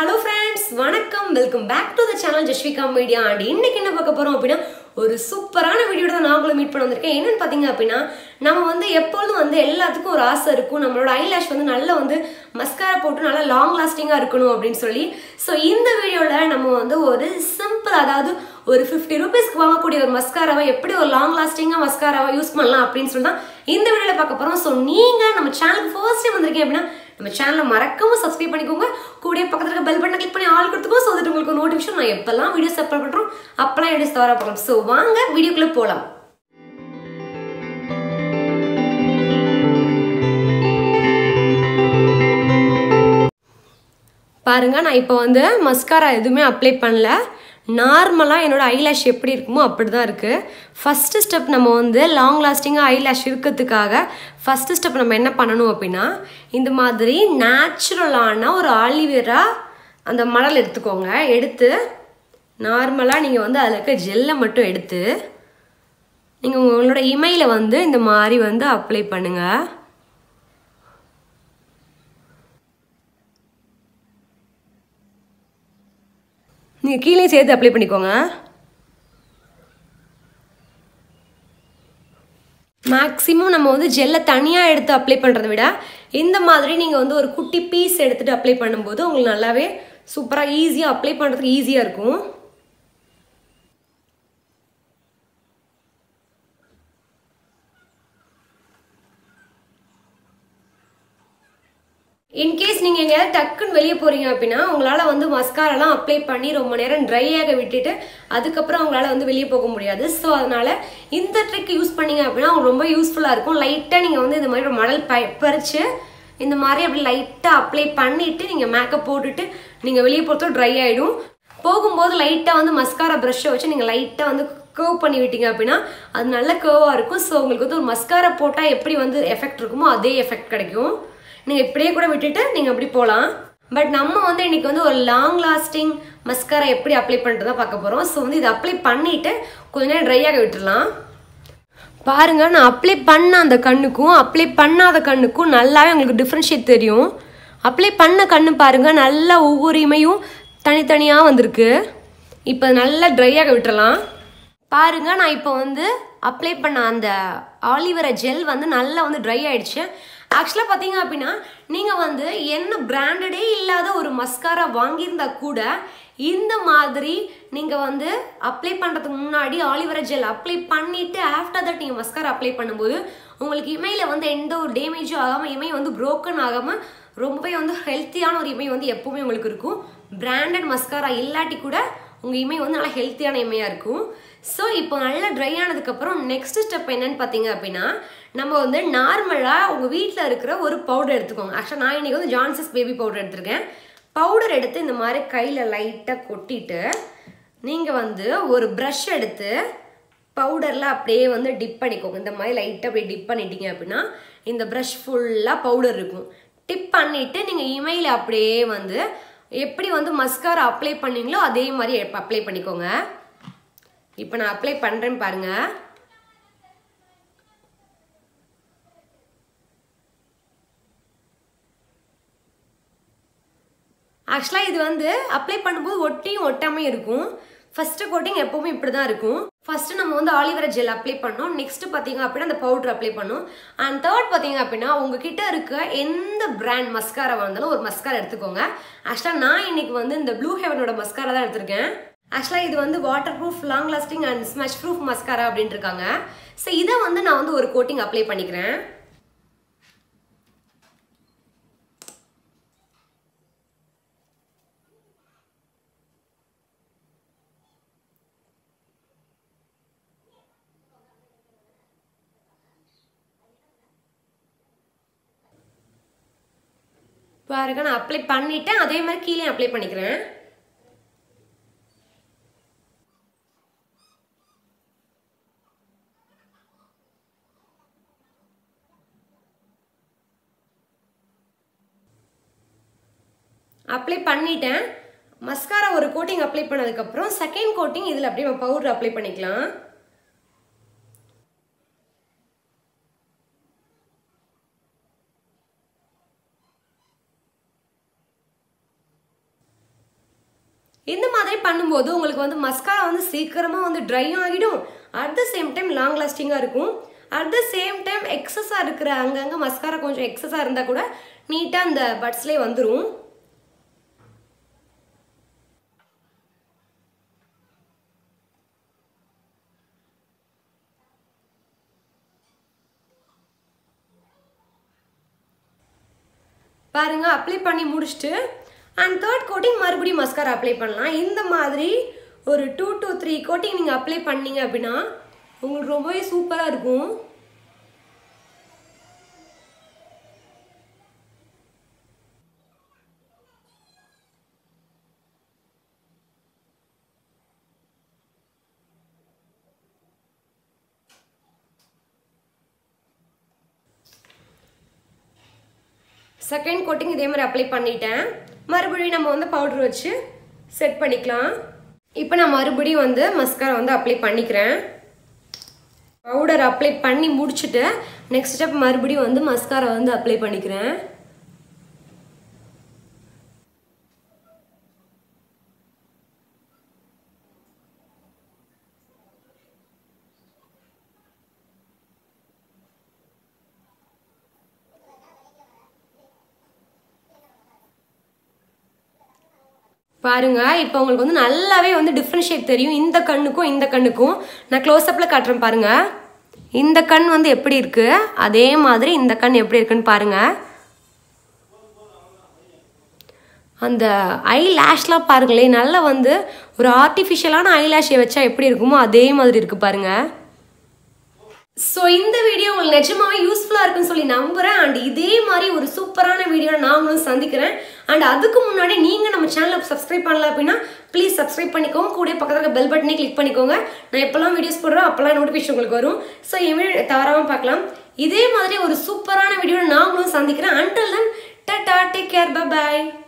hello friends வணக்கம் welcome back to the channel Jasvika media and இன்னைக்கு என்ன பார்க்க போறோம் அப்படின்னா ஒரு சூப்பரான வீடியோட தான் நான் உங்களை மீட் பண்ண வந்திருக்கேன் என்னன்னு பார்த்தீங்க அப்படின்னா நம்ம வந்து எப்பொழுதும் வந்து எல்லாத்துக்கும் ஒரு ஆசை இருக்கும் நம்மளோட ஐலாஷ் வந்து நல்லா வந்து மஸ்காரா போட்டு நல்லா லாங் லாஸ்டிங்காக இருக்கணும் அப்படின்னு சொல்லி ஸோ இந்த வீடியோவில் நம்ம வந்து ஒரு சிம்பிள் அதாவது ஒரு ஃபிஃப்டி ருபீஸ்க்கு வாங்கக்கூடிய ஒரு மஸ்காராவை எப்படி ஒரு லாங் லாஸ்டிங்காக மஸ்காராவை யூஸ் பண்ணலாம் அப்படின்னு சொல்லி தான் இந்த வீடியோவில் பார்க்க போகிறோம் ஸோ நீங்கள் நம்ம சேனலுக்கு ஃபர்ஸ்ட் டைம் வந்திருக்கீங்க அப்படின்னா நம்ம சேனலை மறக்காம சப்ஸ்கிரைப் பண்ணிக்கோங்க கூட பக்கத்துல இருக்க பெல் பட்டனை கிளிக் பண்ணி ஆல் கொடுத்துக்கோ ஸோ தட் உங்களுக்கு நோட்டிஃபிகேஷன் நான் எப்பெல்லாம் வீடியோஸ் அப்லோட் பண்றோம் அப்பெல்லாம் வீடியோஸ் தவறா பார்க்கலாம் ஸோ வாங்க வீடியோக்குள்ள போகலாம் பாருங்க நான் இப்போ வந்து மஸ்காரா எதுவுமே அப்ளை பண்ணல நார்மலாக என்னோட ஐலாஷ் எப்படி இருக்குமோ அப்படி தான் இருக்குது ஃபஸ்ட்டு ஸ்டெப் நம்ம வந்து லாங் லாஸ்டிங்காக ஐலாஷ் இருக்கிறதுக்காக ஃபஸ்ட்டு ஸ்டெப் நம்ம என்ன பண்ணணும் அப்படின்னா இந்த மாதிரி நேச்சுரலான ஒரு ஆலிவேரா அந்த மணல் எடுத்துக்கோங்க எடுத்து நார்மலாக நீங்கள் வந்து அதில் இருக்க ஜெல்லை மட்டும் எடுத்து நீங்கள் உங்களோட இமையில் வந்து இந்த மாதிரி வந்து அப்ளை பண்ணுங்கள் நீங்கள் கீழே சேர்த்து அப்ளை பண்ணிக்கோங்க மேக்ஸிமம் நம்ம வந்து ஜெல்லை தனியாக எடுத்து அப்ளை பண்ணுறதை விட இந்த மாதிரி நீங்கள் வந்து ஒரு குட்டி பீஸ் எடுத்துகிட்டு அப்ளை பண்ணும்போது உங்களுக்கு நல்லாவே சூப்பராக ஈஸியாக அப்ளை பண்ணுறதுக்கு ஈஸியாக இருக்கும் இன்கேஸ் நீங்கள் எங்கேயாவது டக்குன்னு வெளியே போகிறீங்க அப்படின்னா உங்களால் வந்து மஸ்காரெல்லாம் அப்ளை பண்ணி ரொம்ப நேரம் ட்ரை ஆக விட்டுட்டு அதுக்கப்புறம் உங்களால் வந்து வெளியே போக முடியாது ஸோ அதனால் இந்த ட்ரிக் யூஸ் பண்ணீங்க அப்படின்னா உங்களுக்கு ரொம்ப யூஸ்ஃபுல்லாக இருக்கும் லைட்டாக நீங்கள் வந்து இந்த மாதிரி ஒரு மடல் ப பறித்து இந்த மாதிரி அப்படி லைட்டாக அப்ளை பண்ணிவிட்டு நீங்கள் மேக்கப் போட்டுட்டு நீங்கள் வெளியே போகிறதும் ட்ரை ஆகிடும் போகும்போது லைட்டாக வந்து மஸ்காரா ப்ரஷ்ஷை வச்சு நீங்கள் லைட்டாக வந்து கர்வ் பண்ணி விட்டீங்க அப்படின்னா அது நல்ல கர்வாக இருக்கும் ஸோ உங்களுக்கு வந்து ஒரு மஸ்காரா போட்டால் எப்படி வந்து எஃபெக்ட் இருக்குமோ அதே எஃபெக்ட் கிடைக்கும் நீங்கள் இப்படியே கூட விட்டுட்டு நீங்கள் அப்படி போகலாம் பட் நம்ம வந்து இன்னைக்கு வந்து ஒரு லாங் லாஸ்டிங் மஸ்காரா எப்படி அப்ளை பண்ணுறதா பார்க்க போகிறோம் ஸோ வந்து இதை அப்ளை பண்ணிவிட்டு கொஞ்ச நேரம் ட்ரை ஆக விட்டுடலாம் பாருங்க நான் அப்ளை பண்ண அந்த கண்ணுக்கும் அப்ளை பண்ணாத கண்ணுக்கும் நல்லாவே உங்களுக்கு டிஃப்ரென்ஷியேட் தெரியும் அப்ளை பண்ண கண்ணு பாருங்க நல்லா ஒவ்வொரு இமையும் தனித்தனியாக வந்திருக்கு இப்போ நல்லா ட்ரை ஆக விட்டுறலாம் பாருங்க நான் இப்போ வந்து அப்ளை பண்ண அந்த ஆலிவரா ஜெல் வந்து நல்லா வந்து ட்ரை ஆயிடுச்சு ஆக்சுவலாக பார்த்தீங்க அப்படின்னா நீங்கள் வந்து என்ன பிராண்டடே இல்லாத ஒரு மஸ்காரா வாங்கியிருந்தா கூட இந்த மாதிரி நீங்கள் வந்து அப்ளை பண்ணுறதுக்கு முன்னாடி ஆலிவரா ஜெல் அப்ளை பண்ணிவிட்டு ஆஃப்டர் தட் நீங்கள் மஸ்காரா அப்ளை பண்ணும்போது உங்களுக்கு இமையில் வந்து எந்த ஒரு டேமேஜும் ஆகாமல் இமை வந்து ப்ரோக்கன் ஆகாமல் ரொம்பவே வந்து ஹெல்த்தியான ஒரு இமை வந்து எப்போவுமே உங்களுக்கு இருக்கும் பிராண்டட் மஸ்காரா இல்லாட்டி கூட உங்கள் இமை வந்து நல்லா ஹெல்த்தியான இமையாக இருக்கும் ஸோ இப்போ நல்லா ட்ரை ஆனதுக்கப்புறம் நெக்ஸ்ட் ஸ்டெப் என்னன்னு பார்த்தீங்க அப்படின்னா நம்ம வந்து நார்மலாக உங்கள் வீட்டில் இருக்கிற ஒரு பவுடர் எடுத்துக்கோங்க ஆக்சுவலாக நான் இன்றைக்கி வந்து ஜான்சஸ் பேபி பவுடர் எடுத்திருக்கேன் பவுடர் எடுத்து இந்த மாதிரி கையில் லைட்டாக கொட்டிட்டு நீங்கள் வந்து ஒரு ப்ரஷ் எடுத்து பவுடரில் அப்படியே வந்து டிப் பண்ணிக்கோங்க இந்த மாதிரி லைட்டாக அப்படியே டிப் பண்ணிட்டீங்க அப்படின்னா இந்த ப்ரஷ் ஃபுல்லாக பவுடர் இருக்கும் டிப் பண்ணிவிட்டு நீங்கள் இமையில் அப்படியே வந்து எப்படி வந்து மஸ்காரா அப்ளை பண்ணீங்களோ அதே மாதிரி அப்ளை பண்ணிக்கோங்க இப்போ நான் அப்ளை பண்ணுறேன்னு பாருங்க ஆக்சுவலாக இது வந்து அப்ளை பண்ணும்போது ஒட்டியும் ஒட்டாமல் இருக்கும் ஃபஸ்ட்டு கோட்டிங் எப்போவுமே இப்படி தான் இருக்கும் ஃபஸ்ட்டு நம்ம வந்து ஆலிவரா ஜெல் அப்ளை பண்ணோம் நெக்ஸ்ட் பார்த்தீங்க அப்படின்னா அந்த பவுடர் அப்ளை பண்ணோம் அண்ட் தேர்ட் பார்த்தீங்க அப்படின்னா உங்ககிட்ட இருக்க எந்த பிராண்ட் மஸ்காரா இருந்தாலும் ஒரு மஸ்காரா எடுத்துக்கோங்க ஆக்சுவலாக நான் இன்னைக்கு வந்து இந்த ப்ளூ ஹெவனோட மஸ்காரா தான் எடுத்திருக்கேன் ஆக்சுவலாக இது வந்து waterproof long lasting and smudgeproof mascara அப்படின்ட்டு இருக்காங்க ஸோ இதை வந்து நான் வந்து ஒரு கோட்டிங் அப்ளை பண்ணிக்கிறேன் பாருங்க நான் அப்ளை பண்ணிட்டேன் அதே மாதிரி கீழே அப்ளை பண்ணிக்கிறேன் அப்ளை பண்ணிட்டேன் மஸ்காரா ஒரு கோட்டிங் அப்ளை பண்ணதுக்கப்புறம் செகண்ட் கோட்டிங் இதில் அப்படியே பவுடர் அப்ளை பண்ணிக்கலாம் இந்த மாதிரி பண்ணும்போது உங்களுக்கு வந்து மஸ்காரா வந்து சீக்கிரமாக வந்து ட்ரையும் ஆகிடும் at the same time long லாஸ்டிங்காக இருக்கும் அட் த சேம் டைம் எக்ஸஸாக இருக்கிற அங்கங்கே மஸ்காரா கொஞ்சம் எக்ஸஸாக இருந்தால் கூட நீட்டாக அந்த பட்ஸ்லேயே வந்துடும் பாருங்க அப்ளை பண்ணி முடிச்சுட்டு அண்ட் தேர்ட் கோட்டிங் மறுபடியும் மஸ்காரா அப்ளை பண்ணலாம் இந்த மாதிரி ஒரு டூ டு த்ரீ கோட்டிங் நீங்கள் அப்ளை பண்ணீங்க அப்படின்னா உங்களுக்கு ரொம்பவே சூப்பராக இருக்கும் செகண்ட் கோட்டிங் இதே மாதிரி அப்ளை பண்ணிட்டேன் மறுபடியும் நம்ம வந்து பவுடர் வச்சு செட் பண்ணிக்கலாம் இப்போ நான் மறுபடியும் வந்து மஸ்காரா வந்து அப்ளை பண்ணிக்கிறேன் பவுடர் அப்ளை பண்ணி முடிச்சுட்டு நெக்ஸ்ட் ஸ்டெப் மறுபடியும் வந்து மஸ்காரா வந்து அப்ளை பண்ணிக்கிறேன் பாருங்க இப்போ உங்களுக்கு வந்து நல்லாவே வந்து டிஃப்ரென்ஷியேட் தெரியும் இந்த கண்ணுக்கும் இந்த கண்ணுக்கும் நான் க்ளோஸ்அப்பில் காட்டுறேன் பாருங்க இந்த கண் வந்து எப்படி இருக்கு அதே மாதிரி இந்த கண் எப்படி இருக்குன்னு பாருங்க அந்த ஐ லேஷ்லாம் பாருங்களேன் நல்லா வந்து ஒரு ஆர்டிஃபிஷியலான ஐ லேஷை வச்சா எப்படி இருக்குமோ அதே மாதிரி இருக்கு பாருங்க ஸோ இந்த வீடியோ உங்களுக்கு நிஜமாவே யூஸ்ஃபுல்லாக இருக்குன்னு சொல்லி நம்புகிறேன் அண்ட் இதே மாதிரி ஒரு சூப்பரான வீடியோ நாங்களும் சந்திக்கிறேன் அண்ட் அதுக்கு முன்னாடி நீங்கள் நம்ம சேனலை சப்ஸ்கிரைப் பண்ணல அப்படின்னா ப்ளீஸ் சப்ஸ்கிரைப் பண்ணிக்கோங்க கூட பக்கத்தில் பெல் பட்டனே கிளிக் பண்ணிக்கோங்க நான் எப்போல்லாம் வீடியோஸ் போடுறோம் அப்போல்லாம் நோட்டிஃபிகேஷன் உங்களுக்கு வரும் ஸோ என் வீடியோ தவறாமல் பார்க்கலாம் இதே மாதிரி ஒரு சூப்பரான வீடியோ நாங்களும் சந்திக்கிறேன் until then tata take care by